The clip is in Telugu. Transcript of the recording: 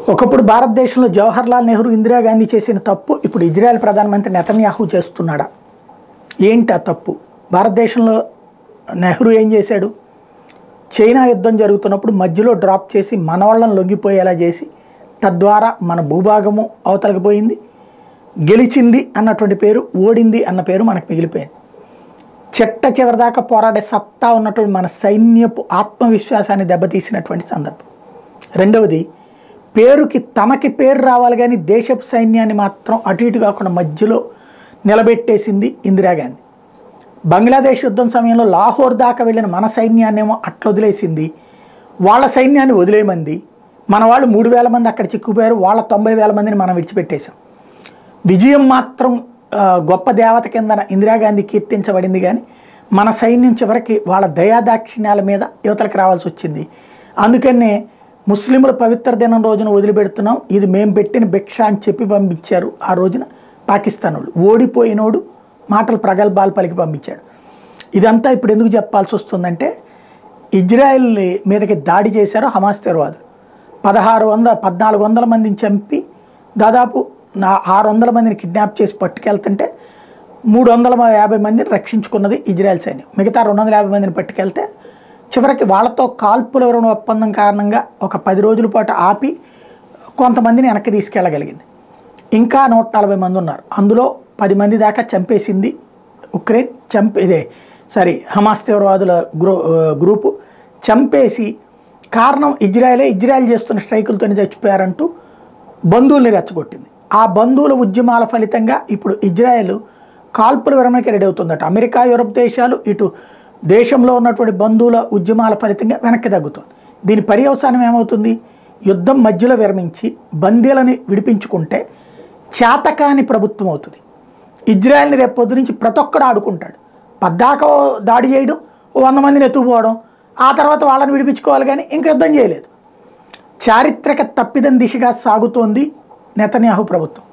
ఒకప్పుడు భారతదేశంలో జవహర్లాల్ నెహ్రూ ఇందిరాగాంధీ చేసిన తప్పు ఇప్పుడు ఇజ్రాయెల్ ప్రధానమంత్రి నెతన్యాహు చేస్తున్నాడా ఏంటి ఆ తప్పు భారతదేశంలో నెహ్రూ ఏం చేశాడు చైనా యుద్ధం జరుగుతున్నప్పుడు మధ్యలో డ్రాప్ చేసి మన వాళ్ళని లొంగిపోయేలా చేసి తద్వారా మన భూభాగము అవతలకి పోయింది గెలిచింది అన్నటువంటి పేరు ఓడింది అన్న పేరు మనకు మిగిలిపోయింది చెట్ట చివరిదాకా పోరాడే సత్తా ఉన్నటువంటి మన సైన్యపు ఆత్మవిశ్వాసాన్ని దెబ్బతీసినటువంటి సందర్భం రెండవది పేరుకి తనకి పేరు రావాలి కానీ దేశపు సైన్యాన్ని మాత్రం అటు ఇటు కాకుండా మధ్యలో నిలబెట్టేసింది ఇందిరాగాంధీ బంగ్లాదేశ్ యుద్ధం సమయంలో లాహోర్ దాకా వెళ్ళిన మన సైన్యాన్నేమో అట్లా వదిలేసింది వాళ్ళ సైన్యాన్ని వదిలేమంది మన వాళ్ళు మూడు వేల మంది అక్కడ చిక్కుపోయారు వాళ్ళ తొంభై వేల మందిని మనం విడిచిపెట్టేశాం విజయం మాత్రం ఆ, గొప్ప దేవత కింద ఇందిరాగాంధీ కీర్తించబడింది కానీ మన సైన్యం చివరికి వాళ్ళ దయాదాక్షిణ్యాల మీద యువతలకు రావాల్సి వచ్చింది అందుకనే ముస్లింల పవిత్ర దినం రోజున వదిలిపెడుతున్నాం ఇది మేము పెట్టిన భిక్ష అని చెప్పి పంపించారు ఆ రోజున పాకిస్తాన్ వాళ్ళు ఓడిపోయినోడు మాటలు ప్రగల్భాలు పలికి పంపించాడు ఇదంతా ఇప్పుడు ఎందుకు చెప్పాల్సి వస్తుందంటే ఇజ్రాయెల్ మీదకి దాడి చేశారు హమాస్ తీవ్రవాదులు పదహారు వందల పద్నాలుగు వందల మందిని చంపి దాదాపు నా ఆరు వందల మందిని కిడ్నాప్ చేసి పట్టుకెళ్తుంటే మూడు వందల యాభై మందిని రక్షించుకున్నది ఇజ్రాయెల్ సైన్యం మిగతా రెండు వందల యాభై మందిని పట్టుకెళ్తే చివరికి వాళ్ళతో కాల్పుల విరమణ ఒప్పందం కారణంగా ఒక పది రోజుల పాటు ఆపి కొంతమందిని వెనక్కి తీసుకెళ్ళగలిగింది ఇంకా నూట నలభై మంది ఉన్నారు అందులో పది మంది దాకా చంపేసింది ఉక్రెయిన్ చంపే ఇదే సారీ హమాస్ తీవ్రవాదుల గ్రూ గ్రూపు చంపేసి కారణం ఇజ్రాయలే ఇజ్రాయెల్ చేస్తున్న స్ట్రైకులతోనే చచ్చిపోయారంటూ బంధువుల్ని రెచ్చగొట్టింది ఆ బంధువుల ఉద్యమాల ఫలితంగా ఇప్పుడు ఇజ్రాయెల్ కాల్పుల విరమణకి రెడీ అవుతుందట అమెరికా యూరప్ దేశాలు ఇటు దేశంలో ఉన్నటువంటి బంధువుల ఉద్యమాల ఫలితంగా వెనక్కి తగ్గుతుంది దీని పర్యవసానం ఏమవుతుంది యుద్ధం మధ్యలో విరమించి బందీలని విడిపించుకుంటే చేతకాని ప్రభుత్వం అవుతుంది ఇజ్రాయెల్ని రేపు పొద్దు నుంచి ప్రతి ఒక్కడు ఆడుకుంటాడు పద్దాక ఓ దాడి చేయడం ఓ వంద మందిని ఎత్తుకుపోవడం ఆ తర్వాత వాళ్ళని విడిపించుకోవాలి కానీ ఇంక యుద్ధం చేయలేదు చారిత్రక తప్పిదం దిశగా సాగుతోంది నెతన్యాహు ప్రభుత్వం